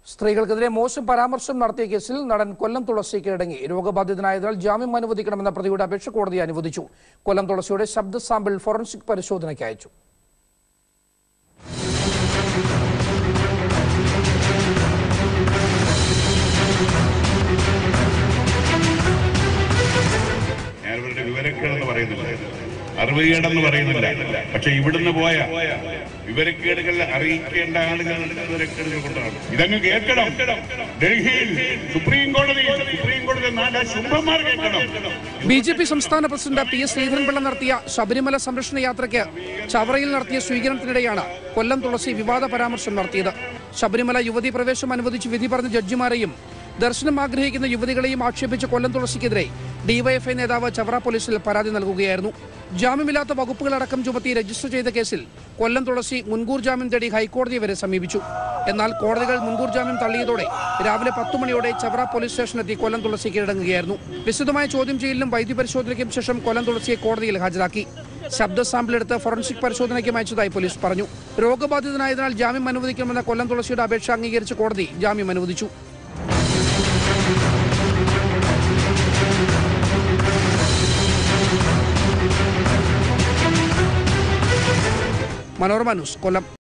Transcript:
സ്ത്രീകൾക്കെതിരെ മോശം പരാമർശം നടത്തിയ കേസിൽ നടൻ കൊല്ലം തുളസി കീഴടങ്ങി രോഗബാധിതനായതിനാൽ ജാമ്യം അനുവദിക്കണമെന്ന പ്രതിയുടെ അപേക്ഷ കോടതി അനുവദിച്ചു കൊല്ലം തുളസിയുടെ ശബ്ദ സാമ്പിൾ ഫോറൻസിക് പരിശോധനയ്ക്ക് അയച്ചു ഞാൻ ഇവരുടെ വിവരക്കേടെന്ന് പറയുന്നില്ല അറിവുകേടെന്ന് പറയുന്നില്ല പക്ഷെ ഇവിടുന്ന് പോയ വിവരക്കേടുകൾ അറിയിക്കേണ്ട ആളുകൾ വിവരക്കേടുകൾ കൊണ്ടാണ് ഇതങ്ങ് കേൾക്കണം ഡൽഹിയിൽ സുപ്രീം കോടതി സുപ്രീം കോടതി നാലാ ശുംഭന്മാർ കേൾക്കണം ബി ജെ പി സംസ്ഥാന പ്രസിഡന്റ് പി എസ് ശ്രീധരൻപിള്ള നടത്തിയ ശബരിമല സംരക്ഷണ യാത്രയ്ക്ക് ചവറയിൽ നടത്തിയ സ്വീകരണത്തിനിടെയാണ് കൊല്ലം തുളസി വിവാദ പരാമർശം നടത്തിയത് ശബരിമല യുവതി പ്രവേശം അനുവദിച്ച് വിധി പറഞ്ഞ ജഡ്ജിമാരെയും ദർശനം ആഗ്രഹിക്കുന്ന യുവതികളെയും ആക്ഷേപിച്ച കൊല്ലം തുളസിക്കെതിരെ ഡിവൈഎഫ്ഐ നേതാവ് ചവറ പോലീസിൽ പരാതി നൽകുകയായിരുന്നു ജാമ്യമില്ലാത്ത വകുപ്പുകളടക്കം ചുമത്തി രജിസ്റ്റർ ചെയ്ത കേസിൽ കൊല്ലം തുളസി മുൻകൂർ ജാമ്യം തേടി ഹൈക്കോടതിയെ വരെ സമീപിച്ചു എന്നാൽ കോടതികൾ മുൻകൂർ ജാമ്യം തള്ളിയതോടെ രാവിലെ പത്തു മണിയോടെ ചവറ പോലീസ് സ്റ്റേഷനെത്തി കൊല്ലം തുളസി കീഴടങ്ങുകയായിരുന്നു വിശദമായ ചോദ്യം ചെയ്യലിനും വൈദ്യപരിശോധനയ്ക്കും ശേഷം കൊല്ലം തുളസിയെ കോടതിയിൽ ഹാജരാക്കി ശബ്ദ സാമ്പിൾ എടുത്ത് ഫോറൻസിക് പരിശോധനയ്ക്ക് അയച്ചതായി പോലീസ് പറഞ്ഞു രോഗബാധിതനായതിനാൽ ജാമ്യം അനുവദിക്കണമെന്ന കൊല്ലം തുളസിയുടെ അപേക്ഷ അംഗീകരിച്ച് കോടതി ജാമ്യം അനുവദിച്ചു മനോരമ ന്യൂസ് കൊല്ലം